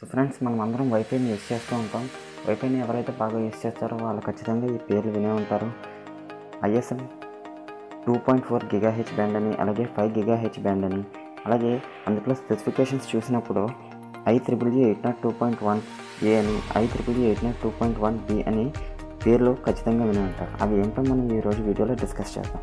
so friends మనం అందరం వైఫైని use చేస్తూ ఉంటాం వైఫైని ఎవరైతే బాగా యూస్ చేస్తారో వాళ్ళు ఖచ్చితంగా ఈ పేర్లు వినే ఉంటారు ISM two point four giga H band అని అలాగే ఫైవ్ గిగా హెచ్ బ్యాండ్ అని అలాగే అందులో స్పెసిఫికేషన్స్ చూసినప్పుడు I triple G eight naught two point one A అని I triple G eight naught two point one B అని పేర్లు ఖచ్చితంగా వినే ఉంటారు అవి ఏంటో మనం ఈరోజు వీడియోలో డిస్కస్ చేద్దాం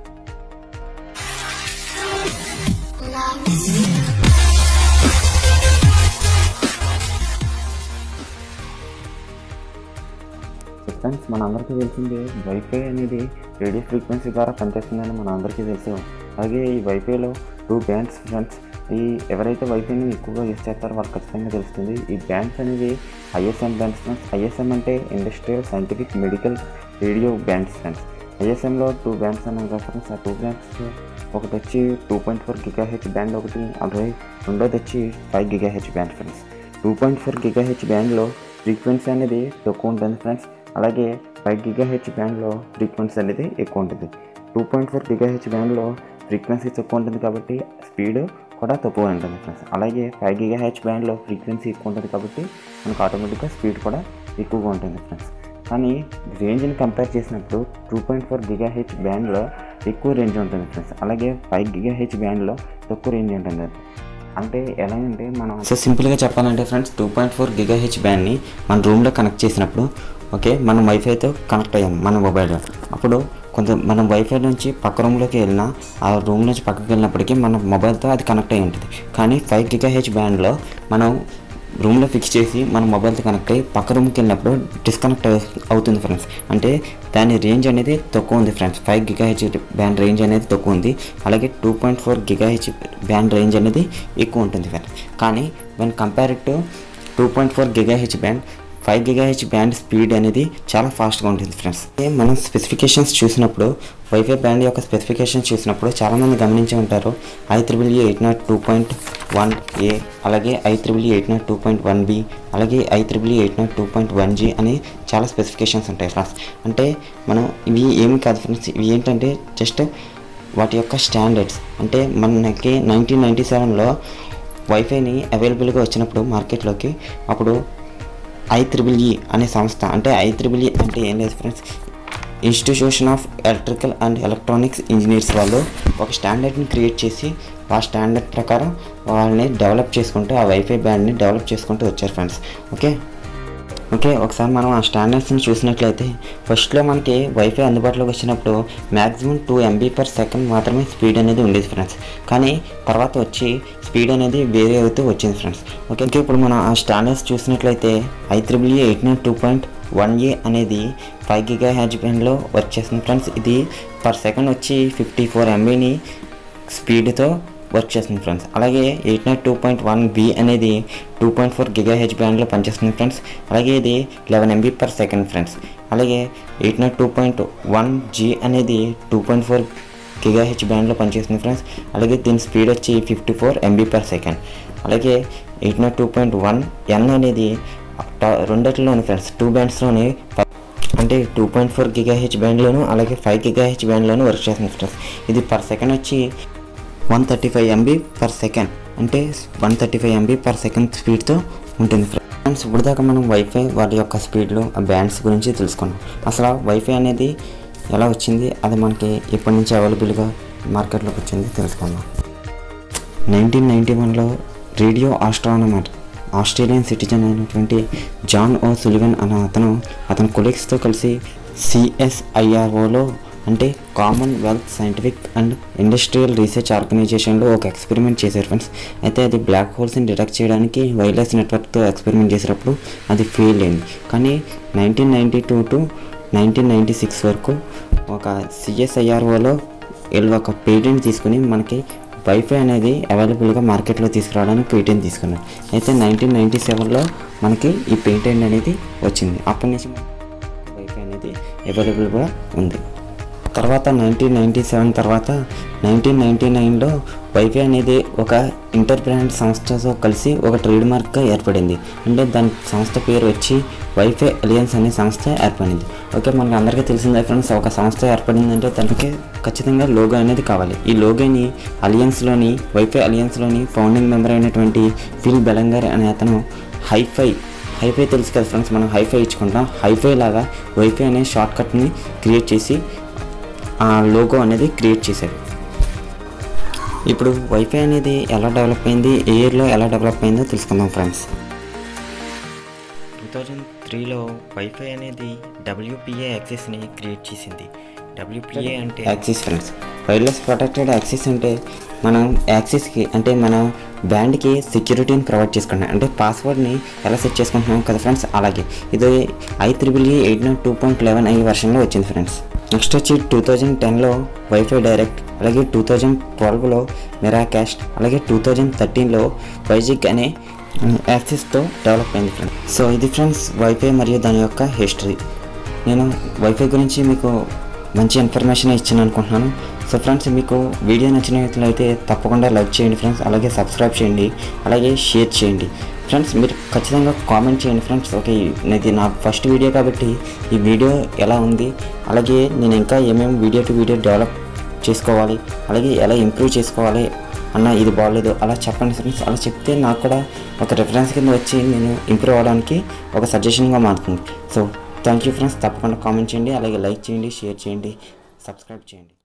సో ఫ్రెండ్స్ మనందరికీ తెలిసింది వైఫై అనేది రేడియో ఫ్రీక్వెన్సీ ద్వారా పనిచేస్తుందని మన అందరికీ తెలుసు అలాగే ఈ వైఫైలో టూ బ్యాండ్స్ ఫ్రెండ్స్ ఈ ఎవరైతే వైఫైని ఎక్కువగా యూస్ చేస్తారో వాళ్ళకి ఖచ్చితంగా తెలుస్తుంది ఈ బ్యాండ్స్ అనేవి ఐఎస్ఎం బ్యాండ్స్ ఫ్రెండ్స్ ఐఎస్ఎం అంటే industrial scientific medical radio bands friends ఐఎస్ఎంలో టూ బ్యాండ్స్ అన్నాం కదా ఫ్రెండ్స్ ఆ టూ బ్యాండ్స్ ఒకటి వచ్చి two point four giga H band ఒకటి అలాగే రెండోది వచ్చి five giga H band friends two point four giga H బ్యాండ్లో ఫ్రీక్వెన్సీ అనేది తక్కువ ఉంటుంది ఫ్రెండ్స్ అలాగే ఫైవ్ గిగా హెచ్ బ్యాండ్లో ఫ్రీక్వెన్సీ అనేది ఎక్కువ ఉంటుంది two point four giga H బ్యాండ్లో ఫ్రీక్వెన్సీ తక్కువ ఉంటుంది కాబట్టి స్పీడ్ కూడా తక్కువ ఉంటుంది ఫ్రెండ్స్ అలాగే ఫైవ్ గిగా హెచ్ బ్యాండ్లో ఫ్రీక్వెన్సీ ఎక్కువ ఉంటుంది కాబట్టి మనకు ఆటోమేటిక్గా స్పీడ్ కూడా ఎక్కువగా ఉంటుంది ఫ్రెండ్స్ కానీ రేంజ్ని కంపేర్ చేసినప్పుడు two point four giga H బ్యాండ్లో ఎక్కువ రేంజ్ ఉంటుంది ఫ్రెండ్స్ అలాగే ఫైవ్ గిగా హెచ్ బ్యాండ్లో తక్కువ రేంజ్ ఉంటుంది అంటే ఎలా అంటే మనం సో సింపుల్గా చెప్పాలంటే friends two point four giga H బ్యాండ్ని మన రూమ్లో కనెక్ట్ చేసినప్పుడు ఓకే మనం వైఫైతో కనెక్ట్ అయ్యాం మన మొబైల్లో అప్పుడు కొంత మనం వైఫై నుంచి పక్క రూమ్లోకి వెళ్ళినా ఆ రూమ్ నుంచి పక్కకి వెళ్ళినప్పటికీ మన మొబైల్తో అది కనెక్ట్ అయి ఉంటుంది కానీ ఫైవ్ గిగా హెచ్ బ్యాండ్లో మనం రూమ్లో ఫిక్స్ చేసి మన మొబైల్తో కనెక్ట్ అయ్యి పక్క రూమ్కి వెళ్ళినప్పుడు డిస్కనెక్ట్ అవుతుంది ఫ్రెండ్స్ అంటే దాని రేంజ్ అనేది తక్కువ ఉంది friends five giga H band range అనేది తక్కువ ఉంది అలాగే two point four giga H band range అనేది ఎక్కువ ఉంటుంది ఫ్రెండ్స్ కానీ when compare to two point four giga H band five giga H band speed అనేది చాలా ఫాస్ట్గా ఉంటుంది ఫ్రెండ్స్ మనం స్పెసిఫికేషన్స్ చూసినప్పుడు వైఫై బ్యాండ్ యొక్క స్పెసిఫికేషన్స్ చూసినప్పుడు చాలామంది గమనించి ఉంటారు I triple eight naught two point one A అలాగే I triple eight naught two point one B అలాగే I triple eight naught two point one G అని చాలా స్పెసిఫికేషన్స్ ఉంటాయి ఫ్రెండ్స్ అంటే మనం ఇవి ఏమి కాదు ఫ్రెండ్స్ ఇవి ఏంటంటే జస్ట్ వాటి యొక్క స్టాండర్డ్స్ అంటే మనకి నైన్టీన్ నైంటీ సెవెన్లో వైఫైని అవైలబుల్గా వచ్చినప్పుడు మార్కెట్లోకి అప్పుడు ఐ త్రిబుల్ ఈ అనే సంస్థ అంటే ఐ త్రిబుల్ ఈ అంటే ఏం లేదు friends institution of electrical and electronics engineers వాళ్ళు ఒక స్టాండర్డ్ని క్రియేట్ చేసి ఆ స్టాండర్డ్ ప్రకారం వాళ్ళని డెవలప్ చేసుకుంటూ ఆ వైఫై బ్యాండ్ని డెవలప్ చేసుకుంటూ వచ్చారు ఫ్రెండ్స్ ఓకే ఓకే ఒకసారి మనం ఆ స్టాండర్డ్స్ని చూసినట్లయితే ఫస్ట్లో మనకి వైఫై అందుబాటులోకి వచ్చినప్పుడు maximum two MB per second మాత్రమే స్పీడ్ అనేది ఉండేది ఫ్రెండ్స్ కానీ తర్వాత వచ్చి స్పీడ్ అనేది వేరే అవుతూ వచ్చింది ఫ్రెండ్స్ ఓకే ఓకే ఇప్పుడు మనం ఆ స్టాండర్డ్స్ చూసినట్లయితే I triple A eight naught two point one A అనేది ఫైవ్ గిగా హ్యాచ్ బ్యాండ్లో వర్క్ చేస్తుంది ఫ్రెండ్స్ ఇది పర్ సెకండ్ వచ్చి ఫిఫ్టీ ఫోర్ ఎంబీని స్పీడ్తో వర్క్ చేస్తుంది ఫ్రెండ్స్ అలాగే eight naught two point one B అనేది two point four giga H బ్యాండ్లో పనిచేస్తుంది ఫ్రెండ్స్ అలాగే ఇది eleven MB per second friends అలాగే eight naught two point one G అనేది two point four giga H బ్యాండ్లో పనిచేస్తుంది ఫ్రెండ్స్ అలాగే దీని స్పీడ్ వచ్చి fifty four MB per second అలాగే eight naught two point one N అనేది రెండిట్లోని ఫ్రెండ్స్ టూ బ్యాండ్స్లోని అంటే two point four giga H బ్యాండ్లోను అలాగే ఫైవ్ గిగా హెచ్ బ్యాండ్లోను వర్క్ చేస్తుంది ఫ్రెండ్స్ ఇది పర్ సెకండ్ వచ్చి one thirty five MB per second అంటే one thirty five MB per second స్పీడ్తో ఉంటుంది ఫ్రెండ్స్ ఇప్పుడు దాకా మనం వైఫై వాటి యొక్క స్పీడ్లు ఆ బ్యాండ్స్ గురించి తెలుసుకున్నాం అసలు వైఫై అనేది ఎలా వచ్చింది అది మనకి ఎప్పటి నుంచి అవైలబుల్గా మార్కెట్లోకి వచ్చింది తెలుసుకుందాం నైన్టీన్ నైంటీ వన్లో రేడియో ఆస్ట్రానమర్ ఆస్ట్రేలియన్ సిటిజన్ అయినటువంటి జాన్ ఓ సులివెన్ అనే అతను అతని కొలీగ్స్తో కలిసి సిఎస్ఐఆర్ఓలో అంటే commonwealth scientific and industrial research ఆర్గనైజేషన్లో ఒక ఎక్స్పెరిమెంట్ చేశారు ఫ్రెండ్స్ అయితే అది బ్లాక్ హోల్స్ని డిటెక్ట్ చేయడానికి వైర్లెస్ నెట్వర్క్తో ఎక్స్పెరిమెంట్ చేసినప్పుడు అది ఫెయిల్ అయింది కానీ nineteen ninety two to nineteen ninety six వరకు ఒక సిఎస్ఐఆర్ఓలో వీళ్ళు ఒక పేటెంట్ తీసుకుని మనకి వైఫై అనేది అవైలబుల్గా మార్కెట్లో తీసుకురావడానికి పేటెంట్ తీసుకున్నారు అయితే నైన్టీన్ నైంటీ సెవెన్లో మనకి ఈ పేటెంట్ అనేది వచ్చింది అప్పటి నుంచి వైఫై అనేది అవైలబుల్గా ఉంది తర్వాత నైన్టీన్ నైంటీ సెవెన్ తర్వాత నైన్టీన్ నైంటీ నైన్లో వైఫై అనేది ఒక ఇంటర్ బ్రాండ్ సంస్థతో కలిసి ఒక ట్రేడ్ మార్క్గా ఏర్పడింది అంటే దాని సంస్థ పేరు వచ్చి వైఫై అలియన్స్ అనే సంస్థ ఏర్పడింది ఓకే మనకు అందరికీ తెలిసిందే ఫ్రెండ్స్ ఒక సంస్థ ఏర్పడిందంటే దానికి ఖచ్చితంగా లోగో అనేది కావాలి ఈ లోగోని అలియన్స్లోని వైఫై అలియన్స్లోని ఫౌండింగ్ మెంబర్ అయినటువంటి ఫిల్ బెలంగర్ అనే అతను హైఫై హైఫై తెలుసు కదా ఫ్రెండ్స్ మనం హైఫై ఇచ్చుకుంటాం హైఫై లాగా వైఫై అనే షార్ట్ కట్ని క్రియేట్ చేసి ఆ లోగో అనేది క్రియేట్ చేశారు ఇప్పుడు వైఫై అనేది ఎలా డెవలప్ అయింది ఏ ఇయర్లో ఎలా డెవలప్ అయిందో తెలుసుకుందాం ఫ్రెండ్స్ టూ థౌజండ్ త్రీలో వైఫై అనేది డబ్ల్యూపిఏ యాక్సెస్ని క్రియేట్ చేసింది డబ్ల్యూపిఏ అంటే access friends wireless protected access అంటే మనం యాక్సెస్కి అంటే మన బ్యాండ్కి సెక్యూరిటీని ప్రొవైడ్ చేసుకుంటాం అంటే పాస్వర్డ్ని ఎలా సెట్ చేసుకుంటున్నాం కదా ఫ్రెండ్స్ అలాగే ఇది I triple E eight nine two point eleven E వర్షన్లో వచ్చింది ఫ్రెండ్స్ నెక్స్ట్ వచ్చి టూ థౌజండ్ టెన్లో వైఫై డైరెక్ట్ అలాగే టూ థౌజండ్ ట్వెల్వ్లో మెరాకాస్ట్ అలాగే టూ థౌజండ్ థర్టీన్లో వైజిక్ అనే యాక్సెస్తో డెవలప్ అయింది ఫ్రెండ్స్ సో ఇది ఫ్రెండ్స్ వైఫై మరియు దాని యొక్క హిస్టరీ నేను వైఫై గురించి మీకు మంచి ఇన్ఫర్మేషన్ ఇచ్చాను అనుకుంటున్నాను సో ఫ్రెండ్స్ మీకు వీడియో నచ్చినట్లయితే తప్పకుండా లైక్ చేయండి ఫ్రెండ్స్ అలాగే సబ్స్క్రైబ్ చేయండి అలాగే షేర్ చేయండి ఫ్రెండ్స్ మీరు ఖచ్చితంగా కామెంట్ చేయండి ఫ్రెండ్స్ ఓకే ఇది నా ఫస్ట్ వీడియో కాబట్టి ఈ వీడియో ఎలా ఉంది అలాగే నేను ఇంకా ఏమేమి వీడియో టు వీడియో డెవలప్ చేసుకోవాలి అలాగే ఎలా ఇంప్రూవ్ చేసుకోవాలి అన్న ఇది బాగలేదు అలా చెప్పండి ఫ్రెండ్స్ అలా చెప్తే నాకు కూడా ఒక రిఫరెన్స్ కింద వచ్చి నేను ఇంప్రూవ్ అవ్వడానికి ఒక సజెషన్గా మారుతుంది సో థ్యాంక్ యూ ఫ్రెండ్స్ తప్పకుండా కామెంట్ చేయండి అలాగే లైక్ చేయండి షేర్ చేయండి సబ్స్క్రైబ్ చేయండి